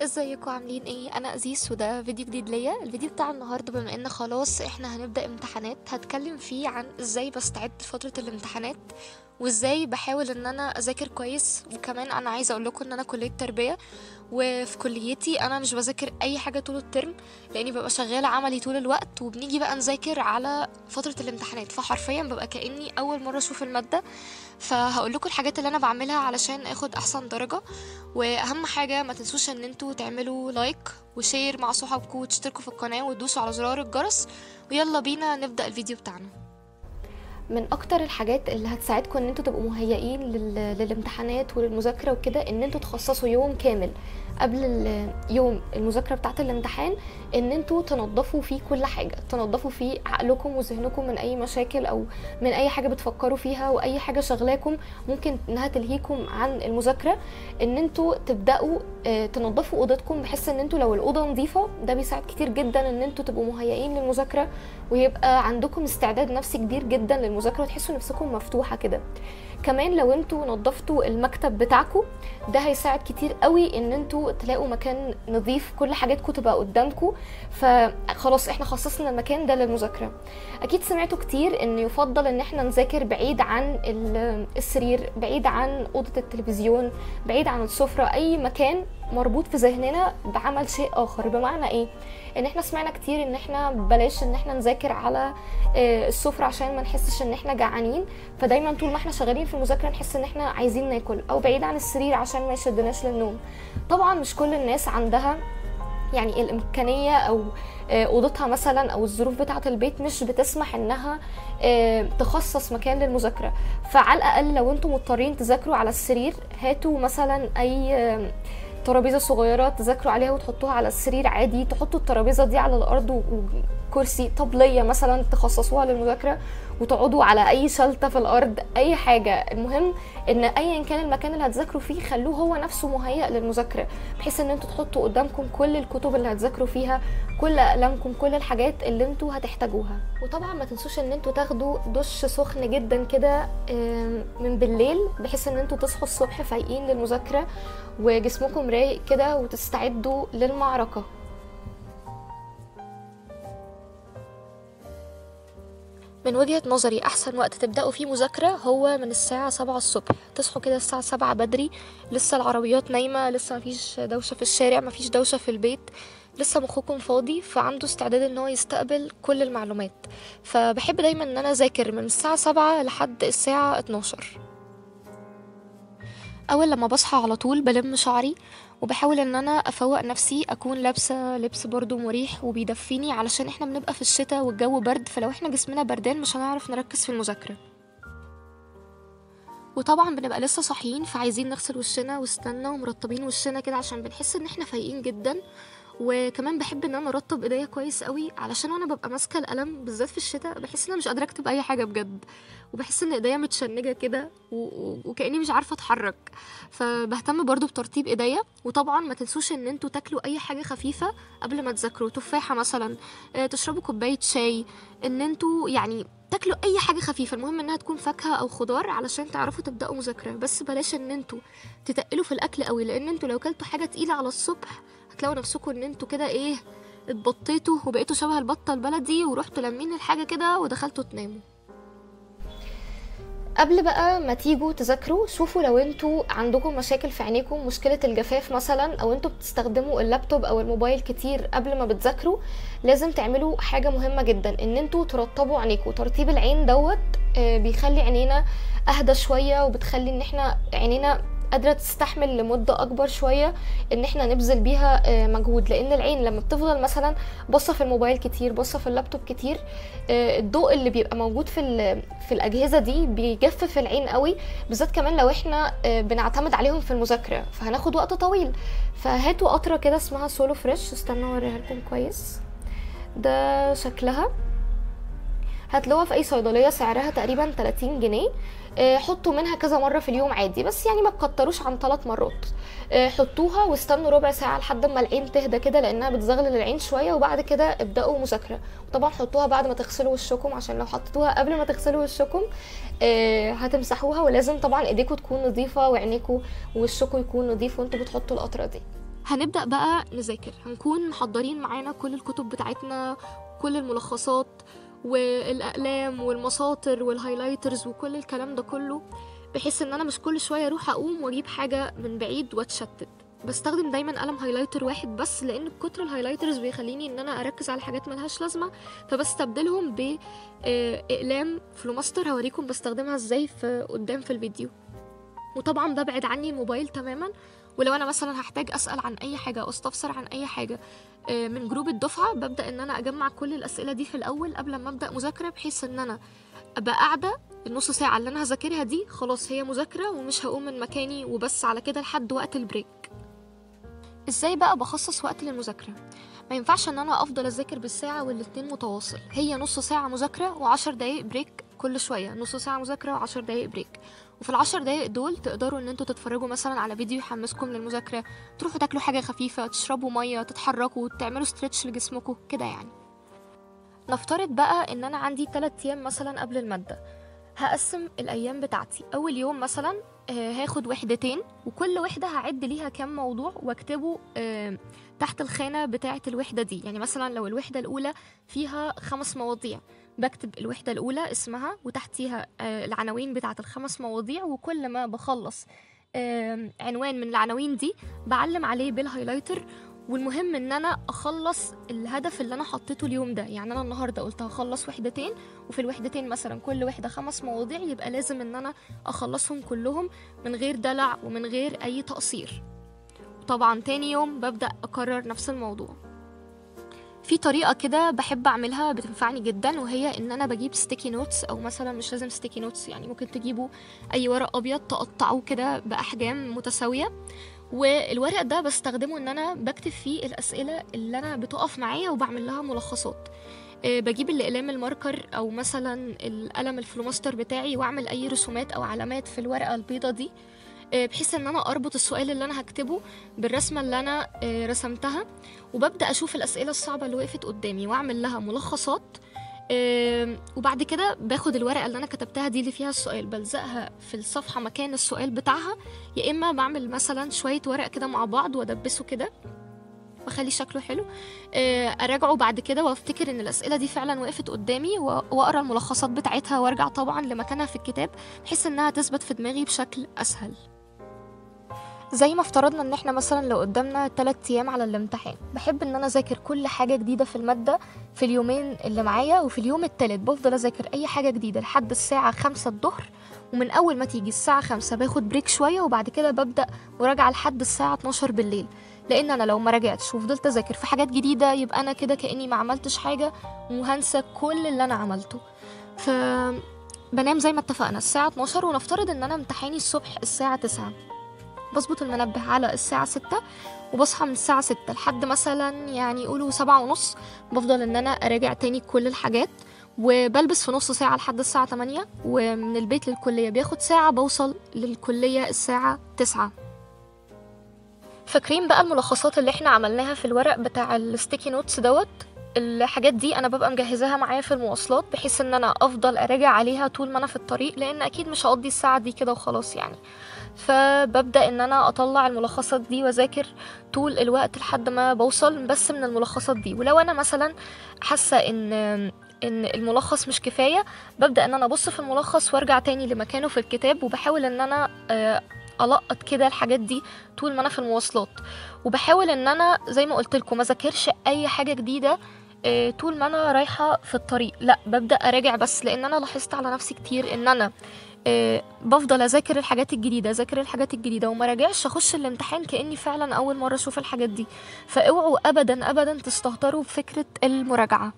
ازيكم عاملين ايه انا ازيس وده فيديو جديد ليا الفيديو بتاع النهارده بما ان خلاص احنا هنبدا امتحانات هتكلم فيه عن ازاي بستعد لفتره الامتحانات وازاي بحاول ان انا اذاكر كويس وكمان انا عايزه اقول لكم ان انا كليه تربيه وفي كليتي انا مش بذاكر اي حاجه طول الترم لاني ببقى شغاله عملي طول الوقت وبنيجي بقى نذاكر على فتره الامتحانات فحرفيا ببقى كاني اول مره اشوف الماده فهقول لكم الحاجات اللي انا بعملها علشان اخد احسن درجه واهم حاجه ما تنسوش ان انتوا تعملوا لايك وشير مع صحابكم وتشتركوا في القناه وتدوسوا على زرار الجرس ويلا بينا نبدا الفيديو بتاعنا من اكتر الحاجات اللي هتساعدكم ان انتوا تبقوا مهيئين لل... للامتحانات وللمذاكره وكده ان انتوا تخصصوا يوم كامل قبل ال- يوم المذاكره بتاعه الامتحان ان انتوا تنظفوا فيه كل حاجه تنظفوا فيه عقلكم وذهنكم من اي مشاكل او من اي حاجه بتفكروا فيها واي حاجه شغلاكم ممكن انها تلهيكم عن المذاكره ان انتوا تبداوا آه، تنظفوا اوضتكم بحيث ان انتوا لو الاوضه نظيفه ده بيساعد كتير جدا ان انتوا تبقوا مهيئين للمذاكره ويبقى عندكم استعداد نفسي كبير جدا للمذاكره وتحسوا نفسكم مفتوحه كده كمان لو انتوا نظفتوا المكتب بتاعكم ده هيساعد كتير قوي ان انتوا تلاقوا مكان نظيف كل حاجاتكم تبقى قدامكم فخلاص احنا خصصنا المكان ده للمذاكره اكيد سمعتوا كتير ان يفضل ان احنا نذاكر بعيد عن ال- السرير بعيد عن اوضه التلفزيون بعيد عن السفره اي مكان مربوط في ذهننا بعمل شيء اخر بمعنى ايه ان احنا سمعنا كتير ان احنا بلاش ان احنا نذاكر على آه، السفره عشان ما نحسش ان احنا جعانين فدايما طول ما احنا شغالين في المذاكره نحس ان احنا عايزين ناكل او بعيد عن السرير عشان ما يشدناش للنوم طبعا مش كل الناس عندها يعني الامكانيه او آه، اوضتها مثلا او الظروف بتاعه البيت مش بتسمح انها آه، تخصص مكان للمذاكره فعلى الاقل لو انتم مضطرين تذاكروا على السرير هاتوا مثلا اي آه، ترابيزه صغيره تذاكروا عليها وتحطوها على السرير عادي تحطوا الترابيزه دي على الارض و- وكرسي طبليه مثلا تخصصوها للمذاكره وتقعدوا على اي شلته في الارض اي حاجه المهم ان ايا كان المكان اللي هتذاكروا فيه خلوه هو نفسه مهيأ للمذاكره بحيث ان انتوا تحطوا قدامكم كل الكتب اللي هتذاكروا فيها كل اقلامكم كل الحاجات اللي انتوا هتحتاجوها وطبعا ما تنسوش ان انتوا تاخدوا دش سخن جدا كده آم، من بالليل بحيث ان انتوا تصحوا الصبح فايقين للمذاكره وجسمكم رايق كده وتستعدوا للمعركه من وجهة نظري أحسن وقت تبدأوا فيه مذاكرة هو من الساعة سبعة الصبح تصحوا كده الساعة سبعة بدري لسه العربيات نايمة لسه مفيش دوشة في الشارع مفيش دوشة في البيت لسه مخكم فاضي فعنده استعداد ان هو يستقبل كل المعلومات فبحب دايما ان انا اذاكر من الساعة سبعة لحد الساعة 12 اول لما بصحى على طول بلم شعري وبحاول ان انا افوق نفسي اكون لابسه لبس برضو مريح وبيدفيني علشان احنا بنبقى في الشتاء والجو برد فلو احنا جسمنا بردان مش هنعرف نركز في المذاكره وطبعا بنبقى لسه صاحيين فعايزين نغسل وشنا واستنى ومرطبين وشنا كده عشان بنحس ان احنا فايقين جدا وكمان بحب ان انا ارطب ايديا كويس قوي علشان وانا ببقى ماسكه القلم بالذات في الشتاء بحس ان انا مش قادره اكتب اي حاجه بجد وبحس ان ايديا متشنجه كده و... و... وكاني مش عارفه اتحرك فبهتم برضو بترطيب ايديا وطبعا ما تنسوش ان انتوا تاكلوا اي حاجه خفيفه قبل ما تذاكروا تفاحه مثلا آه، تشربوا كوبايه شاي ان انتوا يعني تاكلوا اي حاجه خفيفه المهم انها تكون فاكهه او خضار علشان تعرفوا تبداوا مذاكره بس بلاش ان انتوا تتقلوا في الاكل قوي لان انتوا لو كلتوا حاجه تقيله على الصبح هتلاقوا نفسكم ان انتوا كده ايه اتبطيتوا وبقيتوا شبه البطه البلدي ورحتوا لامين الحاجه كده ودخلتوا تناموا قبل بقى ما تيجوا تذاكروا شوفوا لو انتوا عندكم مشاكل في عينيكم مشكلة الجفاف مثلا او انتوا بتستخدموا اللابتوب او الموبايل كتير قبل ما بتذاكروا لازم تعملوا حاجة مهمة جدا ان انتوا ترطبوا عينيكم ترطيب العين دوت آه، بيخلي عينينا اهدى شوية وبتخلي ان احنا عينينا قادرة تستحمل لمدة أكبر شوية إن احنا نبذل بيها آه، مجهود لأن العين لما بتفضل مثلا باصة في الموبايل كتير باصة في اللابتوب كتير آه، الضوء اللي بيبقى موجود في ال- في الأجهزة دي بيجفف العين قوي بالذات كمان لو احنا آه، بنعتمد عليهم في المذاكرة فهناخد وقت طويل فهاتوا قطرة كده اسمها سولو فريش استنى اوريها لكم كويس ده شكلها هتلاقوها في اي صيدليه سعرها تقريبا 30 جنيه آه، حطوا منها كذا مره في اليوم عادي بس يعني ما تكتروش عن ثلاث مرات آه، حطوها واستنوا ربع ساعه لحد ما العين تهدى كده لانها بتزغلل العين شويه وبعد كده ابداوا مذاكره وطبعا حطوها بعد ما تغسلوا وشكم عشان لو حطيتوها قبل ما تغسلوا وشكم آه، هتمسحوها ولازم طبعا ايديكم تكون نظيفه وعينيكم ووشكم يكون نظيف وانتوا بتحطوا القطره دي هنبدأ بقى نذاكر هنكون محضرين معانا كل الكتب بتاعتنا كل الملخصات والأقلام والمساطر والهايلايترز وكل الكلام ده كله بحيث ان انا مش كل شويه اروح اقوم واجيب حاجه من بعيد واتشتت بستخدم دايما قلم هايلايتر واحد بس لان كتر الهايلايترز بيخليني ان انا اركز على حاجات ملهاش لازمه فبستبدلهم باقلام فلوماستر هوريكم بستخدمها ازاي في قدام في الفيديو وطبعا ببعد عني الموبايل تماما ولو انا مثلا هحتاج اسال عن اي حاجه او استفسر عن اي حاجه آه، من جروب الدفعه ببدا ان انا اجمع كل الاسئله دي في الاول قبل ما ابدا مذاكره بحيث ان انا ابقى قاعده النص ساعه اللي انا هذاكرها دي خلاص هي مذاكره ومش هقوم من مكاني وبس على كده لحد وقت البريك ازاي بقى بخصص وقت للمذاكره ما ينفعش ان انا افضل اذاكر بالساعه والاتنين متواصل هي نص ساعه مذاكره وعشر دقايق بريك كل شويه نص ساعه مذاكره وعشر دقايق بريك وفي العشر دقايق دول تقدروا ان انتوا تتفرجوا مثلا على فيديو يحمسكم للمذاكره تروحوا تاكلوا حاجه خفيفه تشربوا ميه تتحركوا تعملوا ستريتش لجسمكم كده يعني نفترض بقى ان انا عندي 3 ايام مثلا قبل الماده هقسم الايام بتاعتي اول يوم مثلا آه، هاخد وحدتين وكل وحده هعد ليها كام موضوع واكتبه آه، تحت الخانه بتاعه الوحده دي يعني مثلا لو الوحده الاولى فيها خمس مواضيع بكتب الوحده الاولى اسمها وتحتيها آه، العناوين بتاعه الخمس مواضيع وكل ما بخلص آه، عنوان من العناوين دي بعلم عليه بالهايلايتر والمهم ان انا اخلص الهدف اللي انا حطيته اليوم ده يعني انا النهارده قلت هخلص وحدتين وفي الوحدتين مثلا كل وحده خمس مواضيع يبقى لازم ان انا اخلصهم كلهم من غير دلع ومن غير اي تقصير طبعا تاني يوم ببدا اكرر نفس الموضوع في طريقة كده بحب أعملها بتنفعني جدا وهي إن أنا بجيب ستيكي نوتس أو مثلا مش لازم ستيكي نوتس يعني ممكن تجيبوا أي ورق أبيض تقطعوه كده بأحجام متساوية والورق ده بستخدمه ان انا بكتب فيه الاسئله اللي انا بتقف معايا وبعمل لها ملخصات آه، بجيب الاقلام الماركر او مثلا القلم الفلوماستر بتاعي واعمل اي رسومات او علامات في الورقه البيضه دي آه، بحيث ان انا اربط السؤال اللي انا هكتبه بالرسمه اللي انا آه، رسمتها وببدا اشوف الاسئله الصعبه اللي وقفت قدامي واعمل لها ملخصات آم، وبعد كده باخد الورقه اللي انا كتبتها دي اللي فيها السؤال بلزقها في الصفحه مكان السؤال بتاعها يا اما بعمل مثلا شويه ورق كده مع بعض وادبسه كده واخلي شكله حلو آه، اراجعه بعد كده وافتكر ان الاسئله دي فعلا وقفت قدامي و- واقرا الملخصات بتاعتها وارجع طبعا لمكانها في الكتاب بحيث انها تثبت في دماغي بشكل اسهل زي ما افترضنا ان احنا مثلا لو قدامنا 3 ايام على الامتحان بحب ان انا اذاكر كل حاجه جديده في الماده في اليومين اللي معايا وفي اليوم التالت بفضل اذاكر اي حاجه جديده لحد الساعه خمسة الظهر ومن اول ما تيجي الساعه خمسة باخد بريك شويه وبعد كده ببدا مراجعه لحد الساعه 12 بالليل لان انا لو ما راجعتش وفضلت اذاكر في حاجات جديده يبقى انا كده كاني ما عملتش حاجه وهنسى كل اللي انا عملته ف بنام زي ما اتفقنا الساعة 12 ونفترض ان انا امتحاني الصبح الساعة 9 بظبط المنبه على الساعة 6 وبصحى من الساعة 6 لحد مثلا يعني قولوا سبعة ونص بفضل ان انا اراجع تاني كل الحاجات وبلبس في نص ساعة لحد الساعة 8 ومن البيت للكلية بياخد ساعة بوصل للكلية الساعة 9 فاكرين بقى الملخصات اللي احنا عملناها في الورق بتاع الستيكي نوتس دوت الحاجات دي انا ببقى مجهزاها معايا في المواصلات بحيث ان انا افضل اراجع عليها طول ما انا في الطريق لان اكيد مش هقضي الساعه دي كده وخلاص يعني فببدا ان انا اطلع الملخصات دي واذاكر طول الوقت لحد ما بوصل بس من الملخصات دي ولو انا مثلا حاسه ان ان الملخص مش كفايه ببدا ان انا ابص في الملخص وارجع تاني لمكانه في الكتاب وبحاول ان انا آه، القط كده الحاجات دي طول ما انا في المواصلات وبحاول ان انا زي ما قلت لكم ما اذاكرش اي حاجه جديده آه، طول ما انا رايحه في الطريق لا ببدا اراجع بس لان انا لاحظت على نفسي كتير ان انا آه، بفضل اذاكر الحاجات الجديده اذاكر الحاجات الجديده وما راجعش اخش الامتحان كاني فعلا اول مره اشوف الحاجات دي فاوعوا ابدا ابدا تستهتروا بفكره المراجعه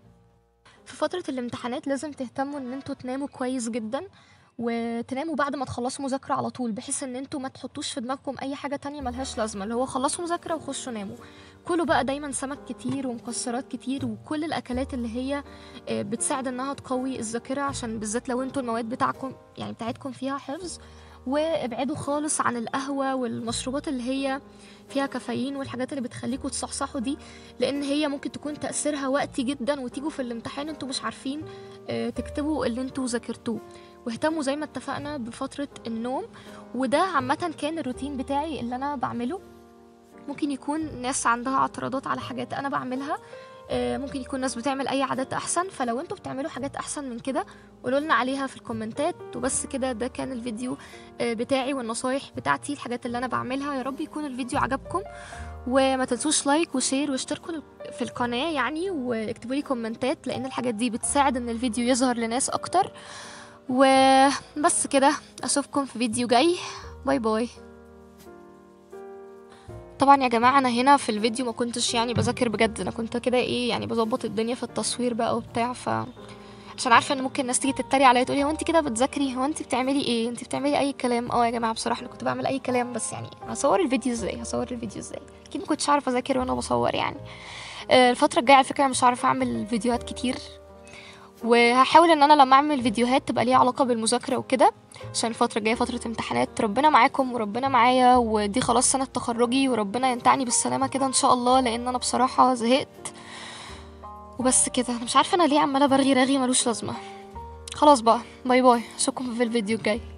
في فتره الامتحانات لازم تهتموا ان انتوا تناموا كويس جدا وتناموا بعد ما تخلصوا مذاكرة على طول بحيث ان انتوا ما تحطوش في دماغكم اي حاجة تانية ملهاش لازمة اللي هو خلصوا مذاكرة وخشوا ناموا كلوا بقى دايما سمك كتير ومكسرات كتير وكل الاكلات اللي هي آه، بتساعد انها تقوي الذاكرة عشان بالذات لو انتوا المواد بتاعكم يعني بتاعتكم فيها حفظ وابعدوا خالص عن القهوة والمشروبات اللي هي فيها كافيين والحاجات اللي بتخليكم تصحصحوا دي لان هي ممكن تكون تأثيرها وقتي جدا وتيجوا في الامتحان انتوا مش عارفين آه، تكتبوا اللي انتوا ذاكرتوه واهتموا زي ما اتفقنا بفترة النوم وده عامة كان الروتين بتاعي اللي أنا بعمله ممكن يكون ناس عندها اعتراضات على حاجات انا بعملها آه، ممكن يكون ناس بتعمل اي عادات احسن فلو انتوا بتعملوا حاجات احسن من كده قولوا لنا عليها في الكومنتات وبس كده ده كان الفيديو آه، بتاعي والنصايح بتاعتي الحاجات اللي انا بعملها يا رب يكون الفيديو عجبكم وما تنسوش لايك وشير واشتركوا في القناة يعني واكتبوا لي كومنتات لان الحاجات دي بتساعد ان الفيديو يظهر لناس اكتر وبس كده اشوفكم في فيديو جاي باي باي طبعا يا جماعه انا هنا في الفيديو ما كنتش يعني بذاكر بجد انا كنت كده ايه يعني بظبط الدنيا في التصوير بقى وبتاع ف عشان عارفه ان ممكن الناس تيجي تتريق عليا تقولي هو انت كده بتذاكري هو انت بتعملي ايه انت بتعملي اي كلام اه يا جماعه بصراحه انا كنت بعمل اي كلام بس يعني هصور الفيديو ازاي هصور الفيديو ازاي اكيد ما كنتش عارفه اذاكر وانا بصور يعني آه، الفتره الجايه على فكره مش هعرف اعمل فيديوهات كتير وهحاول ان انا لما اعمل فيديوهات تبقى ليها علاقه بالمذاكره وكده عشان الفتره الجايه فتره امتحانات ربنا معاكم وربنا معايا ودي خلاص سنه تخرجي وربنا ينتعني بالسلامه كده ان شاء الله لان انا بصراحه زهقت وبس كده انا مش عارفه انا ليه عماله برغي رغي ملوش لازمه خلاص بقى باي باي اشوفكم في الفيديو الجاي